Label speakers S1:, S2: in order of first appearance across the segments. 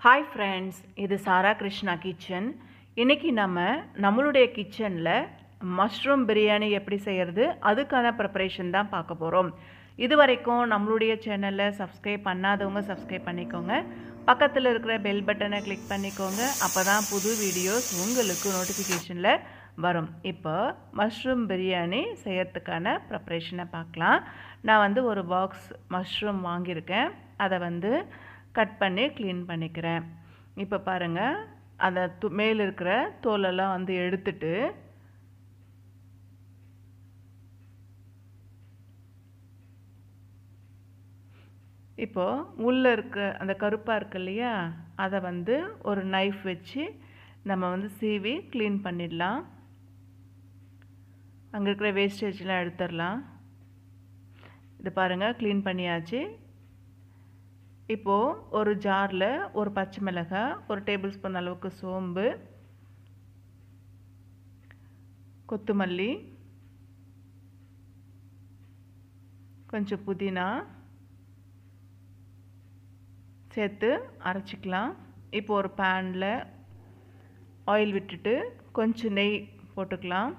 S1: hi friends இது சாரா Krishna kitchen இன்றைக்கி நம்ம நம்மளுடைய கிச்சனில் மஷ்ரூம் பிரியாணி எப்படி செய்கிறது அதுக்கான ப்ரிப்பரேஷன் தான் பார்க்க போகிறோம் இது வரைக்கும் நம்மளுடைய சேனலில் சப்ஸ்கிரைப் பண்ணாதவங்க சப்ஸ்கிரைப் பண்ணிக்கோங்க பக்கத்தில் இருக்கிற பெல் பட்டனை கிளிக் பண்ணிக்கோங்க அப்போ தான் புது வீடியோஸ் உங்களுக்கு நோட்டிஃபிகேஷனில் வரும் இப்போ மஷ்ரூம் பிரியாணி செய்யறதுக்கான ப்ரிப்பரேஷனை பார்க்கலாம் நான் வந்து ஒரு பாக்ஸ் மஷ்ரூம் வாங்கியிருக்கேன் அதை வந்து கட் பண்ணி க்ளீன் பண்ணிக்கிறேன் இப்போ பாருங்கள் அந்த து மேலே இருக்கிற தோலெல்லாம் வந்து எடுத்துட்டு இப்போது உள்ளே இருக்க அந்த கருப்பாக இருக்கு இல்லையா அதை வந்து ஒரு நைஃப் வச்சு நம்ம வந்து சீவி க்ளீன் பண்ணிடலாம் அங்கே இருக்கிற வேஸ்டேஜ்லாம் எடுத்துடலாம் இது பாருங்கள் க்ளீன் பண்ணியாச்சு இப்போது ஒரு ஜாரில் ஒரு பச்சை மிளகாய் ஒரு டேபிள் ஸ்பூன் அளவுக்கு சோம்பு கொத்தமல்லி கொஞ்சம் புதினா சேர்த்து அரைச்சிக்கலாம் இப்போ ஒரு பேனில் ஆயில் விட்டுட்டு கொஞ்சம் நெய் போட்டுக்கலாம்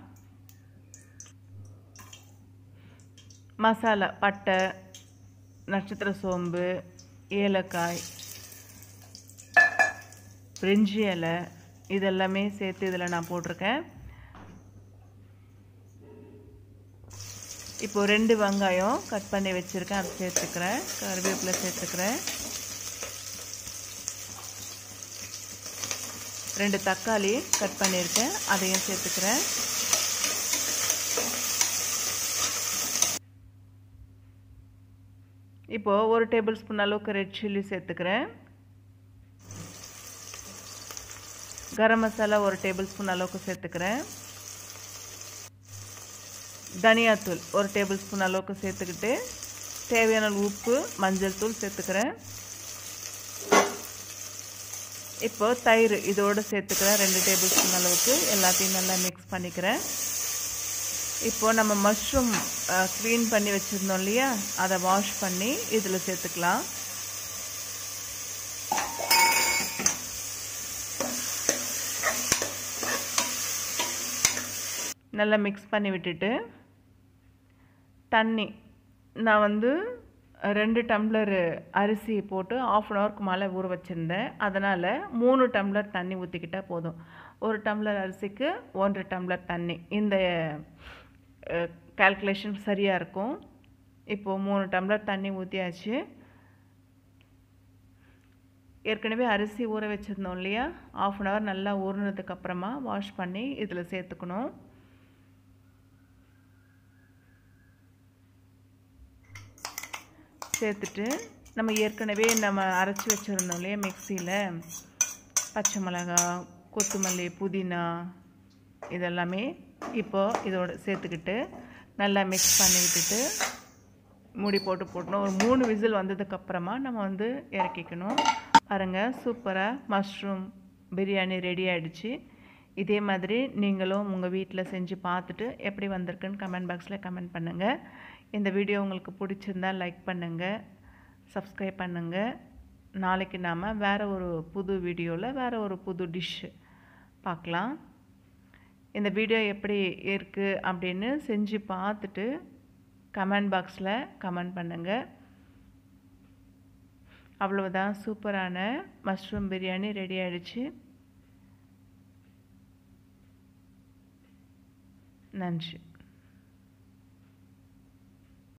S1: மசாலா பட்டை நட்சத்திர சோம்பு ஏலக்காய் பிரிஞ்சி இலை இதெல்லாமே சேர்த்து இதில் நான் போட்டிருக்கேன் இப்போது ரெண்டு வெங்காயம் கட் பண்ணி வச்சுருக்கேன் அதை சேர்த்துக்கிறேன் கருவேப்பிலை சேர்த்துக்கிறேன் ரெண்டு தக்காளி கட் பண்ணியிருக்கேன் அதையும் சேர்த்துக்கிறேன் இப்போது ஒரு டேபிள் ஸ்பூன் அளவுக்கு ரெட் சில்லி சேர்த்துக்கிறேன் கரம் மசாலா ஒரு டேபிள் ஸ்பூன் அளவுக்கு சேர்த்துக்கிறேன் தனியாத்தூள் ஒரு டேபிள் ஸ்பூன் அளவுக்கு சேர்த்துக்கிட்டு தேவையான உப்பு மஞ்சள் தூள் சேர்த்துக்கிறேன் இப்போ தயிர் இதோடு சேர்த்துக்கிறேன் ரெண்டு டேபிள் ஸ்பூன் அளவுக்கு எல்லாத்தையும் நல்லா மிக்ஸ் பண்ணிக்கிறேன் இப்போது நம்ம மஷ்ரூம் க்ளீன் பண்ணி வச்சுருந்தோம் இல்லையா அதை வாஷ் பண்ணி இதில் சேர்த்துக்கலாம் நல்லா மிக்ஸ் பண்ணி விட்டுட்டு தண்ணி நான் வந்து ரெண்டு டம்ளர் அரிசி போட்டு ஆஃப் அன் ஹவருக்கு மேலே ஊற வச்சுருந்தேன் அதனால் மூணு டம்ளர் தண்ணி ஊற்றிக்கிட்டால் போதும் ஒரு டம்ளர் அரிசிக்கு ஒன்றரை டம்ளர் தண்ணி இந்த கால்குலேஷன் சரியாக இருக்கும் இப்போது மூணு டம்ளர் தண்ணி ஊற்றியாச்சு ஏற்கனவே அரிசி ஊற வச்சுருந்தோம் இல்லையா ஆஃப் அன் ஹவர் நல்லா ஊறினதுக்கப்புறமா வாஷ் பண்ணி இதில் சேர்த்துக்கணும் சேர்த்துட்டு நம்ம ஏற்கனவே நம்ம அரைச்சி வச்சுருந்தோம் இல்லையா மிக்சியில் பச்சை மிளகா கொத்தமல்லி புதினா இதெல்லாமே இப்போது இதோட சேர்த்துக்கிட்டு நல்லா மிக்ஸ் பண்ணி விட்டுட்டு மூடி போட்டு போட்டணும் ஒரு மூணு விசில் வந்ததுக்கப்புறமா நம்ம வந்து இறக்கிக்கணும் பாருங்கள் சூப்பராக மஷ்ரூம் பிரியாணி ரெடி ஆகிடுச்சு இதே மாதிரி நீங்களும் உங்கள் வீட்டில் செஞ்சு பார்த்துட்டு எப்படி வந்திருக்குன்னு கமெண்ட் பாக்ஸில் கமெண்ட் பண்ணுங்கள் இந்த வீடியோ உங்களுக்கு பிடிச்சிருந்தால் லைக் பண்ணுங்கள் சப்ஸ்கிரைப் பண்ணுங்கள் நாளைக்கு நாம் வேறு ஒரு புது வீடியோவில் வேறு ஒரு புது டிஷ்ஷு பார்க்கலாம் இந்த வீடியோ எப்படி இருக்குது அப்படின்னு செஞ்சு பார்த்துட்டு கமெண்ட் பாக்ஸில் கமெண்ட் பண்ணுங்கள் அவ்வளவுதான் சூப்பரான மஷ்ரூம் பிரியாணி ரெடி ஆகிடுச்சு நன்றி